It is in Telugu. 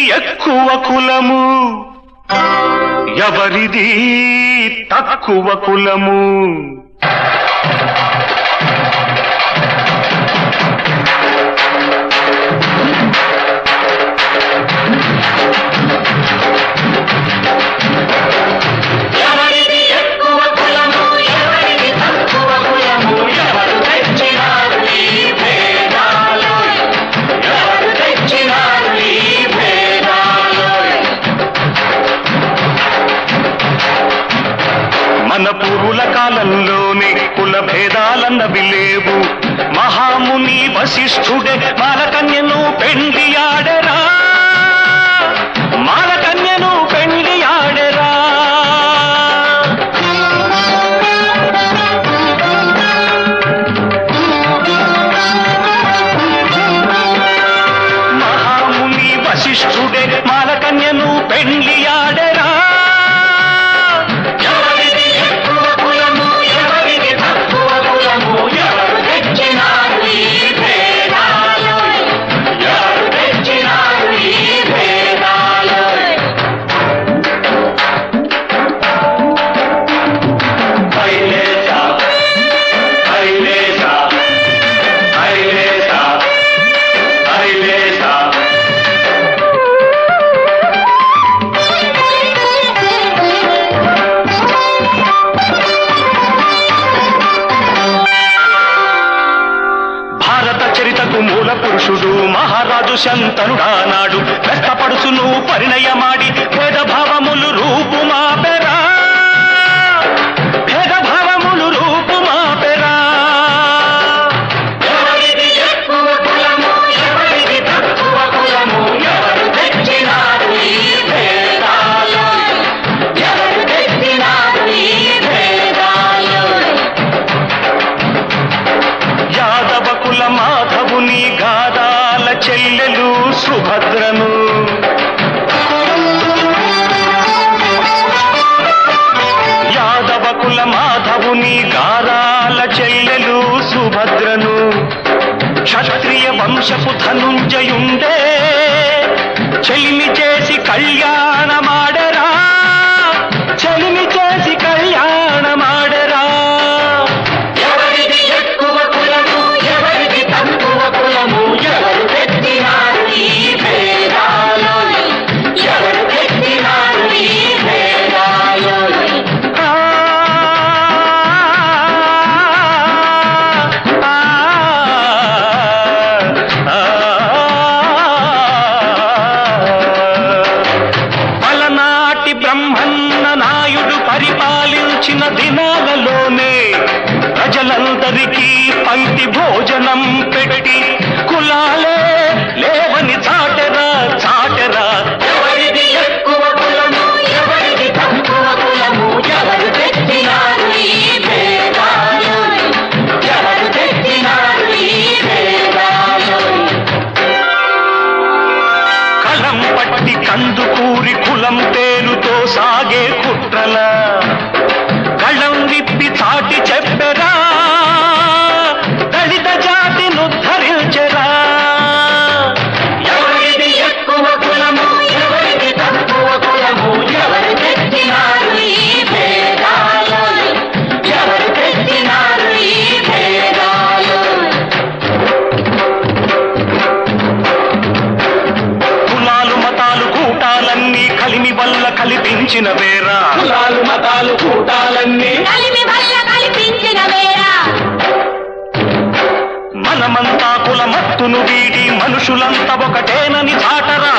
ఎక్కువ కులము ఎవరిది తక్కువ కులము ఎవరిది ఎక్కువ కులము ఎవరిది తక్కువ కులము ఎవరు తెచ్చినారు ఈ భేదాలు ఎవరు తెచ్చినారు ఈ భేదాలు మన పూర్వుల కాలంలోనే కుల భేదాలన్నవి లేవు మహాముని వశిష్ఠుడే మాలకన్యను పెండి ఆడరా మాలకన్యను పెండి ఆడరా మహాముని వశిష్ఠుడే మాలకన్యను పెండి ఆడరా ఎవరిది ఎక్కువ కులము ఎవరిది తక్కువ కులము ఎవరు తెచ్చినారు ఈ భేదాలు ఎవరు తెచ్చినారు ఈ భేదాలు హైలేసా హైలేసా హైలేసా హైలేసా భారత చరితకు మూల పురుషుడు మహారాజు శంతనుడానాడు వ్యక్తపడుచును పరిణయమాడి భేదభావములు రూపుమాపెరా భేదభావములు రూపుమాపెరా ఎవరిది ఎక్కువ కులము ఎవరిది తక్కువ కులము ఎవరు తెచ్చినారు ఈ భేదాలు ఎవరు తెచ్చినారు ఈ భేదాలు యాదవ కుల మాధవుని గాదాల చెల్లెలు సుభద్రను యాదవ కుల మాధవుని గారాల చెల్లెలు సుభద్రను క్షత్రియ వంశపు ధనుంజయుండే చెలిమి చేసి కళ్యాణమాడరా చెలిమి చేసి కళ్యాణమాడరా ఎవరిది ఎక్కువ కులము ఎవరిది తక్కువ కులము ఎవరు తెచ్చినారు ఈ భేదాలు ఎవరు తెచ్చినారు ఈ భేదాలు ఆ అలనాటి బ్రహ్మన్న నాయుడు పరిపాలించిన దినాలలోనే ప్రజలందరికీ పంక్తి భోజనం పెట్టి కులాలే లేవని చాటరా చాటరా ఎవరిది ఎక్కువ కులము ఎవరిది తక్కువ కులము ఎవరు తెచ్చినారు ఈ భేదాలు ఎవరు తెచ్చినారు ఈ భేదాలు కలం పట్టి కందుకూరి కులం పేరుతో సాగే కుట్రల కళ్ళం విప్పి చాటి చెప్పరా దళిత జాతిను ధరించరా ఎవరిది ఎక్కువ కులము ఎవరిది తక్కువ కులము ఎవరు తెచ్చినారు ఈ భేదాలు ఎవరు తెచ్చినారు ఈ భేదాలు కులాలు మతాలు కూటాలన్నీ కలిమి వల్ల కల్పించిన వేరా కులాలు మతాలు కూటాలన్నీ కలిమి వల్ల కల్పించిన వేళ మనమంతా కుల మత్తును వీడి మనుషులంతా ఒకటేనని చాటరా